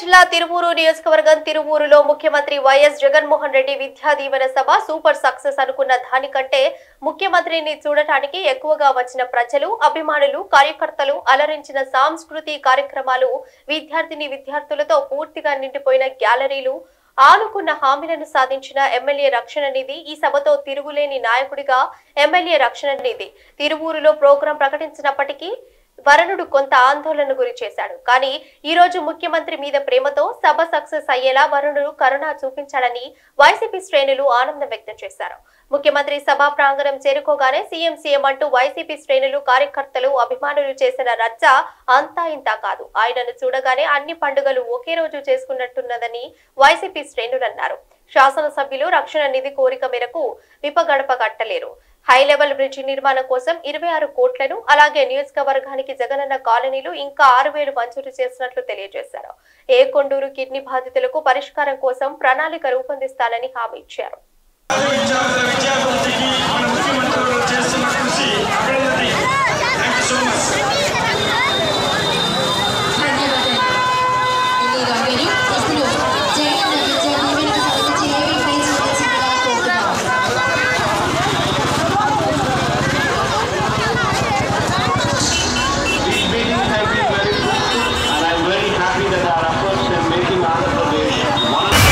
జిల్లా తిరువూరు నియోజకవర్గం తిరువూరులో ముఖ్యమంత్రి వైఎస్ జగన్మోహన్ రెడ్డి విద్యా దీవెన సభ సూపర్ సక్సెస్ అనుకున్న దానికంటే ముఖ్యమంత్రిని చూడటానికి ఎక్కువగా వచ్చిన ప్రజలు అభిమానులు కార్యకర్తలు అలరించిన సాంస్కృతి కార్యక్రమాలు విద్యార్థిని విద్యార్థులతో పూర్తిగా నిండిపోయిన గ్యాలరీలు ఆనుకున్న హామీలను సాధించిన ఎమ్మెల్యే రక్షణ నిధి ఈ సభతో తిరుగులేని నాయకుడిగా ఎమ్మెల్యే రక్షణ నిధి తిరువూరులో ప్రోగ్రాం ప్రకటించినప్పటికీ వరుణుడు కొంత ఆందోళన గురి చేశాడు కానీ ఈ రోజు ముఖ్యమంత్రి మీద ప్రేమతో సభ సక్సెస్ అయ్యేలా వరుణుడు కరుణ చూపించాడని వైసీపీ శ్రేణులు ఆనందం వ్యక్తం చేశారు ముఖ్యమంత్రి సభా ప్రాంగణం చేరుకోగానే సీఎం సీఎం అంటూ వైసీపీ శ్రేణులు కార్యకర్తలు అభిమానులు చేసిన రచ్చ అంతా ఇంతా కాదు ఆయనను చూడగానే అన్ని పండుగలు ఒకే రోజు చేసుకున్నట్టున్నదని వైసీపీ శ్రేణులు అన్నారు శాసనసభ్యులు రక్షణ నిధి కోరిక మేరకు విపగడప కట్టలేరు హై లెవెల్ బ్రిడ్జి నిర్మాణం కోసం ఇరవై ఆరు కోట్లను అలాగే నియోజకవర్గానికి జగనన్న కాలనీలు ఇంకా ఆరు వేలు మంజూరు చేసినట్లు తెలియజేశారు ఏ కొండూరు కిడ్నీ బాధితులకు పరిష్కారం కోసం ప్రణాళిక రూపొందిస్తానని హామీ ఇచ్చారు విద్యార్థుల విద్యాభివృద్ధికి మన ముఖ్యమంత్రి గారు చేస్తున్న కృషి అభినందనీయం థ్యాంక్ యూ సో మచ్ ధన్యవాదాలు ఎల్లి గారు ఇప్పుడు జగన్ విద్యా దీవెనకు సంబంధించి ఏవి ప్రైజ్ ఇవ్వాల్సిందిగా కోరుతున్నాం These meetings have been very fruitful, and I'm very happy that our efforts in making Andhra Pradesh one of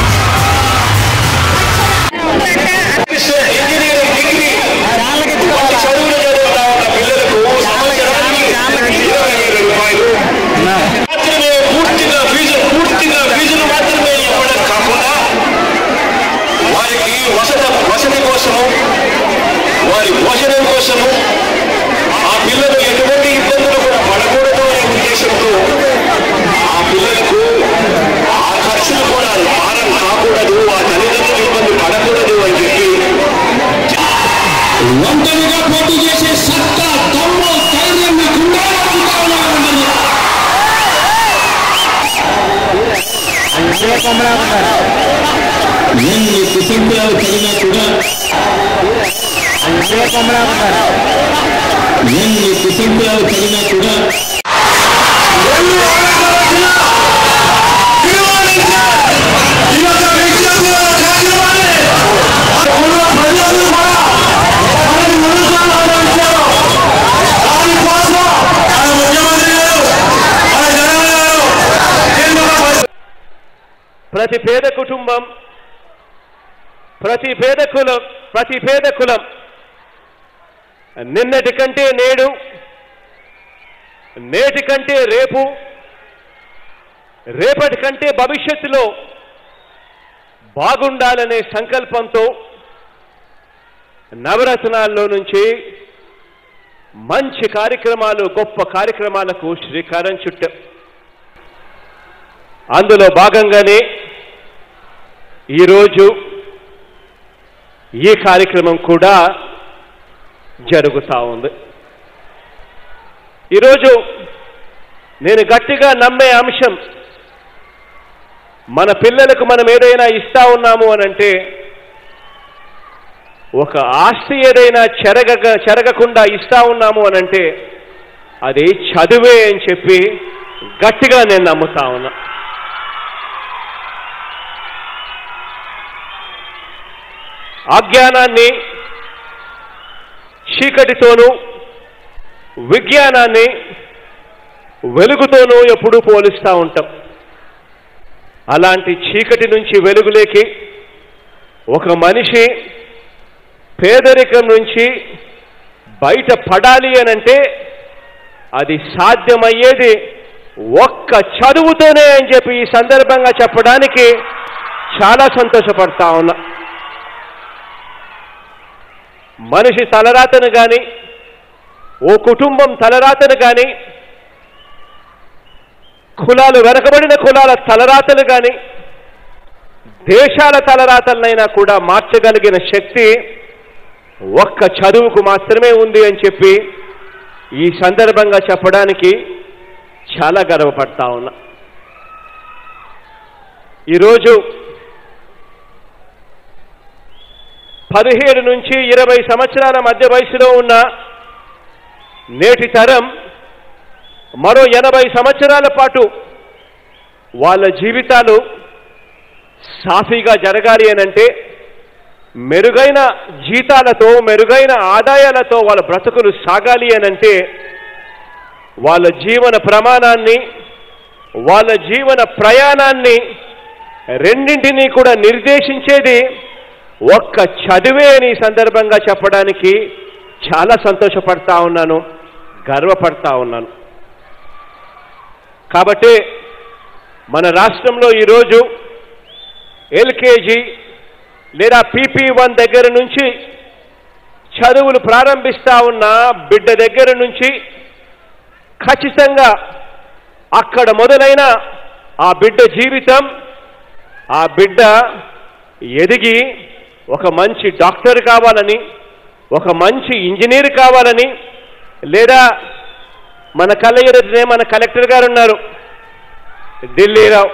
engineering degree వాళ్ళ చదువులు చదువుతా ఉన్న పిల్లలకు సంవత్సరానికి ఇరవై వేల రూపాయలు మాత్రమే పూర్తిగా ఫీజు పూర్తిగా ఫీజులు మాత్రమే ఇవ్వడం కాకుండా వారికి వసతి వసతి కోసము వారి భోజనం కోసము ఆ పిల్లలు ఎటువంటి ఇబ్బందులు కూడా పడకూడదు అనే ఉద్దేశంతో ఆ పిల్లలకు ఆ ఖర్చులు కూడా భారం కాకూడదు ఆ తల్లిదండ్రులు ఇబ్బంది పడకూడదు అని చెప్పి ఒంటరిగా పోటీ చేసే సత్తా దమ్ము ధైర్యం మీకుందా అనుకుంటా ఉన్నామండి ఎన్ని కుటుంబాలు కలిగినా కూడా ఎన్ని కుటుంబాలు కలిగినా కూడా ప్రతి పేద కుటుంబం ప్రతి పేద కులం ప్రతి పేద కులం నిన్నటి కంటే నేడు నేటి కంటే రేపు రేపటి కంటే భవిష్యత్తులో బాగుండాలనే సంకల్పంతో నవరత్నాల్లో నుంచి మంచి కార్యక్రమాలు గొప్ప కార్యక్రమాలకు శ్రీకారం చుట్టాం అందులో భాగంగానే ఈరోజు ఈ కార్యక్రమం కూడా జరుగుతూ ఉంది ఈరోజు నేను గట్టిగా నమ్మే అంశం మన పిల్లలకు మనం ఏదైనా ఇస్తా ఉన్నాము అని అంటే ఒక ఆస్తి ఏదైనా చెరగక చెరగకుండా ఇస్తా ఉన్నాము అని అంటే అది చదువే అని చెప్పి గట్టిగా నేను నమ్ముతా ఉన్నా అజ్ఞానాన్ని చీకటితోనూ విజ్ఞానాన్ని వెలుగుతోనూ ఎప్పుడూ పోలిస్తూ ఉంటాం అలాంటి చీకటి నుంచి వెలుగులేకి ఒక మనిషి పేదరికం నుంచి బయట పడాలి అనంటే అది సాధ్యమయ్యేది ఒక్క చదువుతోనే అని చెప్పి ఈ సందర్భంగా చెప్పడానికి చాలా సంతోషపడతా ఉన్నా మనిషి తలరాతను కానీ ఓ కుటుంబం తలరాతను కానీ కులాలు వెనకబడిన కులాల తలరాతలు కానీ దేశాల తలరాతలనైనా కూడా మార్చగలిగిన శక్తి ఒక్క చదువుకు మాత్రమే ఉంది అని చెప్పి ఈ సందర్భంగా చెప్పడానికి చాలా గర్వపడతా ఉన్నా ఈరోజు పదిహేడు నుంచి ఇరవై సంవత్సరాల మధ్య వయసులో ఉన్న నేటి తరం మరో ఎనభై సంవత్సరాల పాటు వాళ్ళ జీవితాలు సాఫీగా జరగాలి అనంటే మెరుగైన జీతాలతో మెరుగైన ఆదాయాలతో వాళ్ళ బ్రతుకులు సాగాలి అనంటే వాళ్ళ జీవన ప్రమాణాన్ని వాళ్ళ జీవన ప్రయాణాన్ని రెండింటినీ కూడా నిర్దేశించేది ఒక్క చదివే అని ఈ సందర్భంగా చెప్పడానికి చాలా సంతోషపడతా ఉన్నాను గర్వపడతా ఉన్నాను కాబట్టి మన రాష్ట్రంలో ఈరోజు ఎల్కేజీ లేదా పీపీ వన్ దగ్గర నుంచి చదువులు ప్రారంభిస్తా ఉన్న బిడ్డ దగ్గర నుంచి ఖచ్చితంగా అక్కడ మొదలైన ఆ బిడ్డ జీవితం ఆ బిడ్డ ఎదిగి ఒక మంచి డాక్టర్ కావాలని ఒక మంచి ఇంజనీర్ కావాలని లేదా మన కళ్ళ ఎదుటనే మన కలెక్టర్ గారు ఉన్నారు ఢిల్లీరావు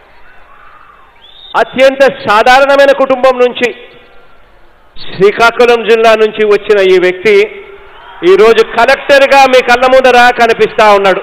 అత్యంత సాధారణమైన కుటుంబం నుంచి శ్రీకాకుళం జిల్లా నుంచి వచ్చిన ఈ వ్యక్తి ఈరోజు కలెక్టర్గా మీ కళ్ళ ముందర కనిపిస్తా ఉన్నాడు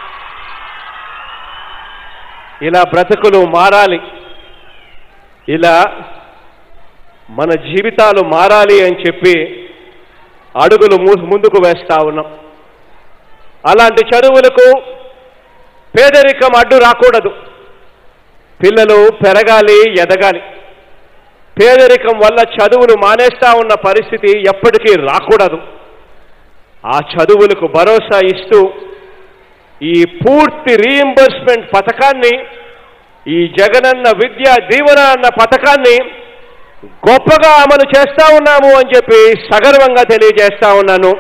ఇలా బ్రతుకులు మారాలి ఇలా మన జీవితాలు మారాలి అని చెప్పి అడుగులు ము- ముందుకు వేస్తా ఉన్నాం అలాంటి చదువులకు పేదరికం అడ్డు రాకూడదు పిల్లలు పెరగాలి ఎదగాలి పేదరికం వల్ల చదువులు మానేస్తా ఉన్న పరిస్థితి ఎప్పటికీ రాకూడదు ఆ చదువులకు భరోసా ఇస్తూ ఈ పూర్తి రీఎంబర్స్మెంట్ పథకాన్ని ఈ జగనన్న విద్యా దీవెన అన్న పథకాన్ని గొప్పగా అమలు చేస్తా ఉన్నాము అని చెప్పి సగర్వంగా తెలియజేస్తా ఉన్నాను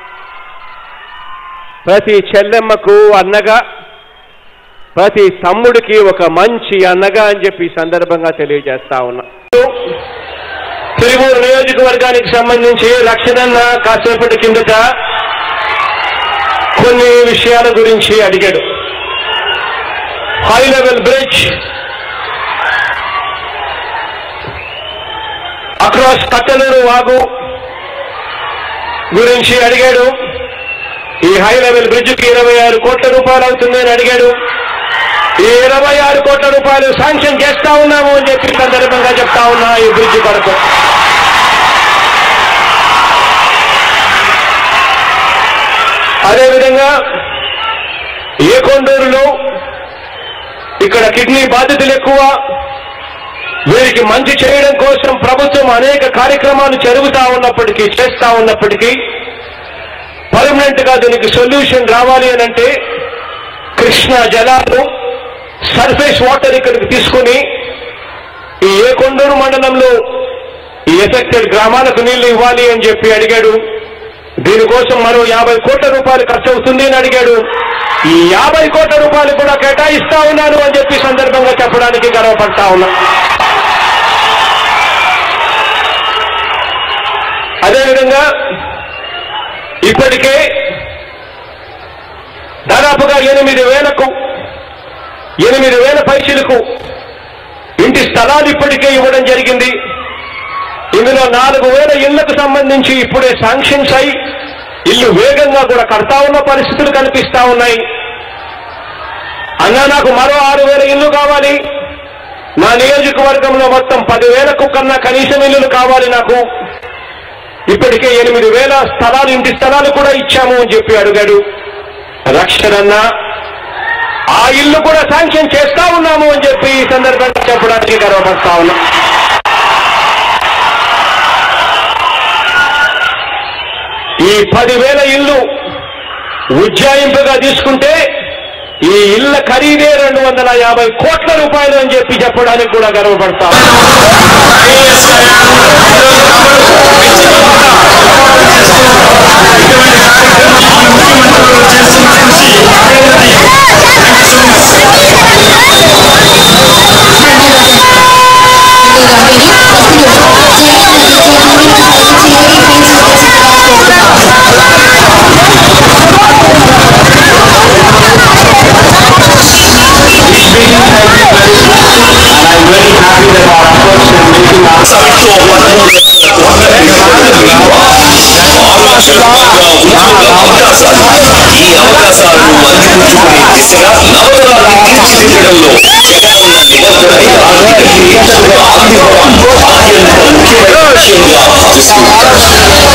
ప్రతి చెల్లెమ్మకు అన్నగా ప్రతి తమ్ముడికి ఒక మంచి అన్నగా అని చెప్పి ఈ సందర్భంగా తెలియజేస్తా ఉన్నా తిరువూరు నియోజకవర్గానికి సంబంధించి రక్షణన్న కాసేపటి కిందట కొన్ని విషయాల గురించి అడిగాడు high level bridge across Kattaluru వాగు గురించి అడిగాడు ఈ హై లెవెల్ బ్రిడ్జ్కి ఇరవై ఆరు కోట్ల రూపాయలు అవుతుందని అడిగాడు ఈ ఇరవై ఆరు కోట్ల రూపాయలు శాంక్షన్ చేస్తా ఉన్నాము అని చెప్పి సందర్భంగా చెప్తా ఉన్నా ఈ బ్రిడ్జ్ కొరకు అదేవిధంగా ఏ కొండూరులో ఇక్కడ కిడ్నీ బాధితులు ఎక్కువ వీరికి మంచి చేయడం కోసం ప్రభుత్వం అనేక కార్యక్రమాలు జరుగుతా ఉన్నప్పటికీ చేస్తా ఉన్నప్పటికీ పర్మనెంట్ గా దీనికి సొల్యూషన్ రావాలి అని అంటే కృష్ణా జలాలు సర్ఫేస్ వాటర్ ఇక్కడికి తీసుకుని ఈ ఏ కొండూరు మండలంలో ఈ ఎఫెక్టెడ్ గ్రామాలకు నీళ్లు ఇవ్వాలి అని చెప్పి అడిగాడు దీనికోసం మరో యాభై కోట్ల రూపాయలు ఖర్చు అవుతుంది అని అడిగాడు ఈ యాభై కోట్ల రూపాయలు కూడా కేటాయిస్తా ఉన్నాను అని చెప్పి సందర్భంగా చెప్పడానికి గర్వపడతా ఉన్నా అదేవిధంగా ఇప్పటికే దాదాపుగా ఎనిమిది వేలకు ఎనిమిది వేల పైసలకు ఇంటి స్థలాలు ఇప్పటికే ఇవ్వడం జరిగింది ఇందులో నాలుగు వేల ఇళ్లకు సంబంధించి ఇప్పుడే శాంక్షన్స్ అయి ఇల్లు వేగంగా కూడా కడతా ఉన్న పరిస్థితులు కనిపిస్తా ఉన్నాయి అన్నా నాకు మరో ఆరు వేల ఇల్లు కావాలి నా నియోజకవర్గంలో మొత్తం పదివేలకు కన్నా కనీసం ఇల్లులు కావాలి నాకు ఇప్పటికే ఎనిమిది వేల స్థలాలు ఇంటి స్థలాలు కూడా ఇచ్చాము అని చెప్పి అడిగాడు రక్షణన్న ఆ ఇల్లు కూడా శాంక్షన్ చేస్తా ఉన్నాము అని చెప్పి ఈ సందర్భంగా చెప్పడానికి గర్వపడతా ఉన్నా ఈ పదివేల ఇల్లు ఉజ్జాయింపుగా తీసుకుంటే ఈ ఇళ్ల ఖరీదే రెండు వందల యాభై కోట్ల రూపాయలు అని చెప్పి చెప్పడానికి కూడా గర్వపడతా ఉన్నా. I'm very happy that our efforts in making our అవకాశాలు ఈ అవకాశాలను అందిపుచ్చుకునే దిశగా నవతరాన్ని తీర్చిదిద్దడంలో జగనన్న నిబద్ధతని ఆర్థిక శ్రేయస్సుగా అందివ్వడం అత్యంత ముఖ్యమైన విషయంగా భావిస్తూ